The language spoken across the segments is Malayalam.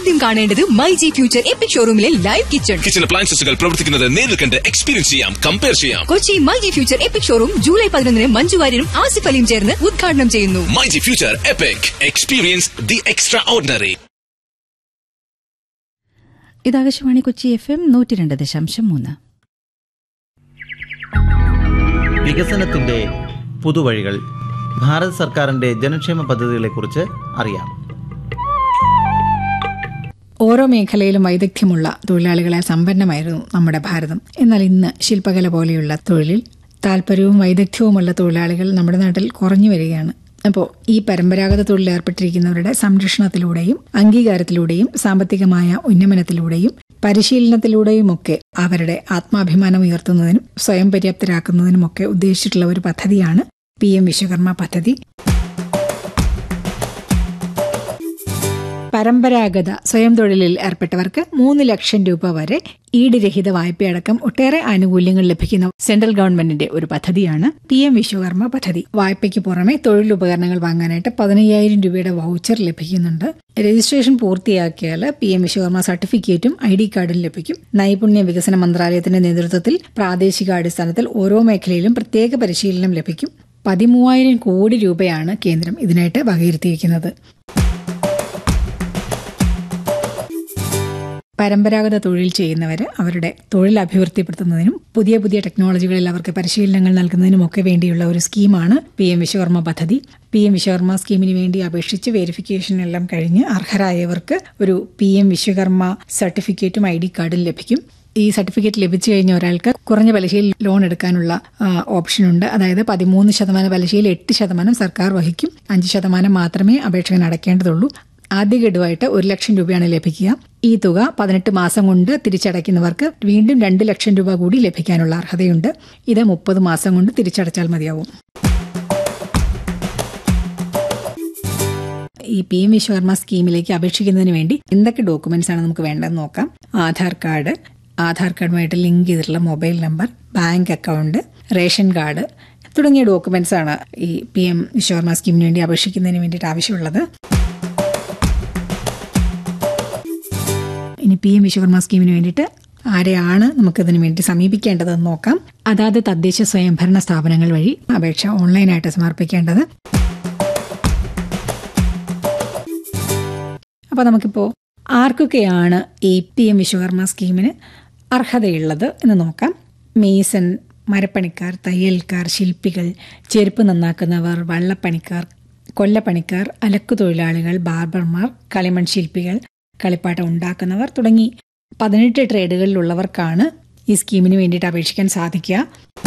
ആദ്യം കാണേണ്ടത് my G future epic showroom live kitchen kitchen അപ്ലയൻസസുകൾ പ്രവർത്തിക്കുന്നത് നേരിൽ കണ്ട് എക്സ്പീരിയൻസ് ചെയ്യാം കമ്പയർ ചെയ്യാം Kochi my G future epic showroom July പതിനൊന്നിന് മഞ്ജു വാര്യരും ആസിഫ് അലിയും ചേർന്ന് ഉദ്ഘാടനം ചെയ്യുന്നു my G future epic experience the extraordinary ഇത് ആകാശവാണി കൊച്ചി എഫ് എം നൂറ്റി രണ്ട് ദശാംശം മൂന്ന് വികസനത്തിന്റെ പുതുവഴികൾ ഭാരത സർക്കാരിന്റെ ജനക്ഷേമ പദ്ധതികളെക്കുറിച്ച് അറിയാം ഓരോ മേഖലയിലും വൈദഗ്ധ്യമുള്ള തൊഴിലാളികളെ സമ്പന്നമായിരുന്നു നമ്മുടെ ഭാരതം എന്നാൽ ഇന്ന് ശില്പകല പോലെയുള്ള തൊഴിലിൽ താല്പര്യവും വൈദഗ്ധ്യവുമുള്ള തൊഴിലാളികൾ നമ്മുടെ നാട്ടിൽ കുറഞ്ഞു വരികയാണ് അപ്പോൾ ഈ പരമ്പരാഗത തൊഴിലിൽ ഏർപ്പെട്ടിരിക്കുന്നവരുടെ സംരക്ഷണത്തിലൂടെയും അംഗീകാരത്തിലൂടെയും സാമ്പത്തികമായ ഉന്നമനത്തിലൂടെയും പരിശീലനത്തിലൂടെയുമൊക്കെ അവരുടെ ആത്മാഭിമാനം ഉയർത്തുന്നതിനും സ്വയം പര്യാപ്തരാക്കുന്നതിനുമൊക്കെ ഉദ്ദേശിച്ചിട്ടുള്ള ഒരു പദ്ധതിയാണ് പി എം വിശ്വകർമ്മ പദ്ധതി പരമ്പരാഗത സ്വയം തൊഴിലിൽ ഏർപ്പെട്ടവർക്ക് മൂന്ന് ലക്ഷം രൂപ വരെ ഈടുരഹിത വായ്പയടക്കം ഒട്ടേറെ ആനുകൂല്യങ്ങൾ ലഭിക്കുന്ന സെൻട്രൽ ഗവൺമെന്റിന്റെ ഒരു പദ്ധതിയാണ് പി എം വിശ്വകർമ്മ പദ്ധതി വായ്പയ്ക്ക് പുറമെ തൊഴിലുപകരണങ്ങൾ വാങ്ങാനായിട്ട് പതിനയ്യായിരം രൂപയുടെ വൗച്ചർ ലഭിക്കുന്നുണ്ട് രജിസ്ട്രേഷൻ പൂർത്തിയാക്കിയാൽ പി എം വിശ്വകർമ്മ സർട്ടിഫിക്കറ്റും ഐ ഡി കാർഡും ലഭിക്കും നൈപുണ്യ വികസന മന്ത്രാലയത്തിന്റെ നേതൃത്വത്തിൽ പ്രാദേശിക അടിസ്ഥാനത്തിൽ ഓരോ മേഖലയിലും പ്രത്യേക പരിശീലനം ലഭിക്കും പതിമൂവായിരം കോടി രൂപയാണ് കേന്ദ്രം ഇതിനായിട്ട് വകയിരുത്തിയിരിക്കുന്നത് പരമ്പരാഗത തൊഴിൽ ചെയ്യുന്നവർ അവരുടെ തൊഴിൽ അഭിവൃദ്ധിപ്പെടുത്തുന്നതിനും പുതിയ പുതിയ ടെക്നോളജികളിൽ അവർക്ക് പരിശീലനങ്ങൾ നൽകുന്നതിനുമൊക്കെ വേണ്ടിയുള്ള ഒരു സ്കീമാണ് പി എം വിശ്വകർമ്മ പദ്ധതി പി എം വിശ്വകർമ്മ സ്കീമിന് വേണ്ടി അപേക്ഷിച്ച് വെരിഫിക്കേഷൻ എല്ലാം കഴിഞ്ഞ് അർഹരായവർക്ക് ഒരു പി എം വിശ്വകർമ്മ സർട്ടിഫിക്കറ്റും ഐ ഡി കാർഡും ലഭിക്കും ഈ സർട്ടിഫിക്കറ്റ് ലഭിച്ചു കഴിഞ്ഞ ഒരാൾക്ക് കുറഞ്ഞ പലിശയിൽ ലോൺ എടുക്കാനുള്ള ഓപ്ഷൻ ഉണ്ട് അതായത് പതിമൂന്ന് ശതമാനം പലിശയിൽ എട്ട് ശതമാനം സർക്കാർ വഹിക്കും അഞ്ച് ശതമാനം മാത്രമേ അപേക്ഷകൻ അടയ്ക്കേണ്ടതുള്ളൂ ആദ്യ ഗഡുവായിട്ട് ഒരു ലക്ഷം രൂപയാണ് ലഭിക്കുക ഈ തുക പതിനെട്ട് മാസം കൊണ്ട് തിരിച്ചടയ്ക്കുന്നവർക്ക് വീണ്ടും രണ്ട് ലക്ഷം രൂപ കൂടി ലഭിക്കാനുള്ള അർഹതയുണ്ട് ഇത് മുപ്പത് മാസം കൊണ്ട് തിരിച്ചടച്ചാൽ മതിയാവും ഈ പി എം വിശ്വകർമ്മ സ്കീമിലേക്ക് അപേക്ഷിക്കുന്നതിന് വേണ്ടി എന്തൊക്കെ ഡോക്യുമെന്റ്സ് ആണ് നമുക്ക് വേണ്ടതെന്ന് നോക്കാം ആധാർ കാർഡ് ആധാർ കാർഡുമായിട്ട് ലിങ്ക് ചെയ്തിട്ടുള്ള mobile number bank account ration card തുടങ്ങിയ ഡോക്യുമെന്റ്സ് ആണ് ഈ പി എം വിശ്വകർമ്മ സ്കീമിന് വേണ്ടി അപേക്ഷിക്കുന്നതിന് വേണ്ടിയിട്ട് ആവശ്യമുള്ളത് ഇനി പി എം വിശ്വകർമ്മ സ്കീമിന് വേണ്ടിയിട്ട് ആരെയാണ് നമുക്കിതിനു വേണ്ടി സമീപിക്കേണ്ടതെന്ന് നോക്കാം അതാത് തദ്ദേശ സ്വയംഭരണ സ്ഥാപനങ്ങൾ വഴി അപേക്ഷ ഓൺലൈനായിട്ട് സമർപ്പിക്കേണ്ടത് അപ്പോൾ നമുക്കിപ്പോൾ ആർക്കൊക്കെയാണ് ഈ പി എം വിശ്വകർമ്മ സ്കീമിന് അർഹതയുള്ളത് എന്ന് നോക്കാം മേസൺ മരപ്പണിക്കാർ തയ്യൽക്കാർ ശില്പികൾ ചെരുപ്പ് നന്നാക്കുന്നവർ വള്ളപ്പണിക്കാർ കൊല്ലപ്പണിക്കാർ അലക്കുതൊഴിലാളികൾ ബാർബർമാർ കളിമൺ ശില്പികൾ കളിപ്പാട്ടം ഉണ്ടാക്കുന്നവർ തുടങ്ങി പതിനെട്ട് ട്രേഡുകളിലുള്ളവർക്കാണ് ഈ സ്കീമിന് വേണ്ടിയിട്ട് അപേക്ഷിക്കാൻ സാധിക്കുക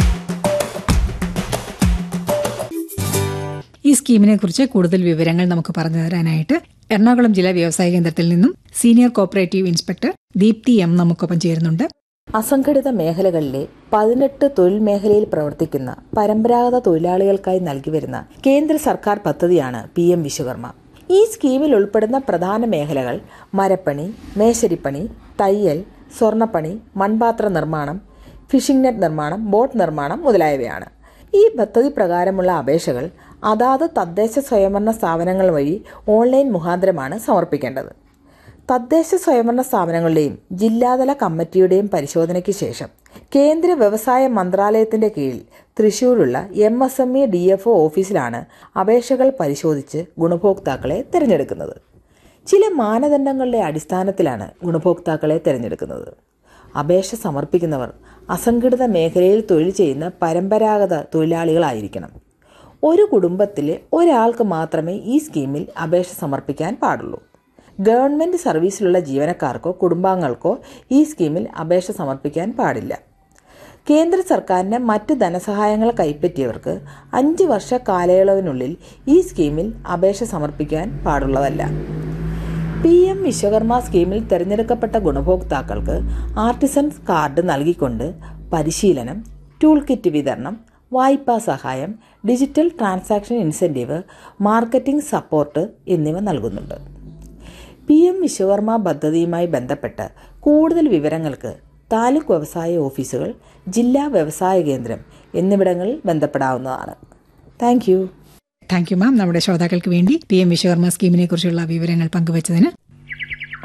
ഈ സ്കീമിനെ കുറിച്ച് കൂടുതൽ വിവരങ്ങൾ നമുക്ക് പറഞ്ഞു തരാനായിട്ട് എറണാകുളം ജില്ലാ വ്യവസായ കേന്ദ്രത്തിൽ നിന്നും senior cooperative inspector Deepthi M നമുക്കൊപ്പം ചേരുന്നുണ്ട് അസംഘടിത മേഖലകളിലെ പതിനെട്ട് തൊഴിൽ മേഖലയിൽ പ്രവർത്തിക്കുന്ന പരമ്പരാഗത തൊഴിലാളികൾക്കായി നൽകി വരുന്ന കേന്ദ്ര സർക്കാർ പദ്ധതിയാണ് പി എം വിശ്വകർമ്മ ഈ സ്കീമിൽ ഉൾപ്പെടുന്ന പ്രധാന മേഖലകൾ മരപ്പണി മേശരിപ്പണി തയ്യൽ സ്വർണ്ണപ്പണി മൺപാത്ര നിർമ്മാണം ഫിഷിംഗ് നെറ്റ് നിർമ്മാണം ബോട്ട് നിർമ്മാണം മുതലായവയാണ് ഈ പദ്ധതി പ്രകാരമുള്ള അപേക്ഷകൾ അതാത് തദ്ദേശ സ്വയംഭരണ സ്ഥാപനങ്ങൾ വഴി ഓൺലൈൻ മുഖാന്തരമാണ് സമർപ്പിക്കേണ്ടത് തദ്ദേശ സ്വയംഭരണ സ്ഥാപനങ്ങളുടെയും ജില്ലാതല കമ്മിറ്റിയുടെയും പരിശോധനയ്ക്ക് ശേഷം കേന്ദ്ര വ്യവസായ മന്ത്രാലയത്തിന്റെ കീഴിൽ തൃശൂരുള്ള M S M E D F O ഓഫീസിലാണ് അപേക്ഷകൾ പരിശോധിച്ച് ഗുണഭോക്താക്കളെ തിരഞ്ഞെടുക്കുന്നത് ചില മാനദണ്ഡങ്ങളുടെ അടിസ്ഥാനത്തിലാണ് ഗുണഭോക്താക്കളെ തിരഞ്ഞെടുക്കുന്നത് അപേക്ഷ സമർപ്പിക്കുന്നവർ അസംഘടിത മേഖലയിൽ തൊഴിൽ ചെയ്യുന്ന പരമ്പരാഗത തൊഴിലാളികളായിരിക്കണം ഒരു കുടുംബത്തിലെ ഒരാൾക്ക് മാത്രമേ ഈ സ്കീമിൽ അപേക്ഷ സമർപ്പിക്കാൻ പാടുള്ളൂ ഗവൺമെന്റ് സർവീസിലുള്ള ജീവനക്കാർക്കോ കുടുംബാംഗങ്ങൾക്കോ ഈ സ്കീമിൽ അപേക്ഷ സമർപ്പിക്കാൻ പാടില്ല കേന്ദ്ര സർക്കാരിന്റെ മറ്റ് ധനസഹായങ്ങൾ കൈപ്പറ്റിയവർക്ക് അഞ്ച് വർഷ കാലയളവിനുള്ളിൽ ഈ സ്കീമിൽ അപേക്ഷ സമർപ്പിക്കാൻ പാടുള്ളതല്ല പി എം വിശ്വകർമ്മ സ്കീമിൽ തിരഞ്ഞെടുക്കപ്പെട്ട ഗുണഭോക്താക്കൾക്ക് ആർട്ടിസൻസ് കാർഡ് നൽകിക്കൊണ്ട് പരിശീലനം ടൂൾ കിറ്റ് വിതരണം വായ്പാ സഹായം digital transaction incentive marketing support എന്നിവ നൽകുന്നുണ്ട് പി എം വിശ്വകർമ്മ പദ്ധതിയുമായി ബന്ധപ്പെട്ട് കൂടുതൽ വിവരങ്ങൾക്ക് താലൂക്ക് വ്യവസായ ഓഫീസുകൾ ജില്ലാ വ്യവസായ കേന്ദ്രം എന്നിവിടങ്ങളിൽ ബന്ധപ്പെടാവുന്നതാണ് thank you thank you ma'am നമ്മുടെ ശ്രോതാക്കൾക്ക് വേണ്ടി പി എം വിശ്വകർമ്മ സ്കീമിനെ കുറിച്ചുള്ള വിവരങ്ങൾ പങ്കുവച്ചതിന്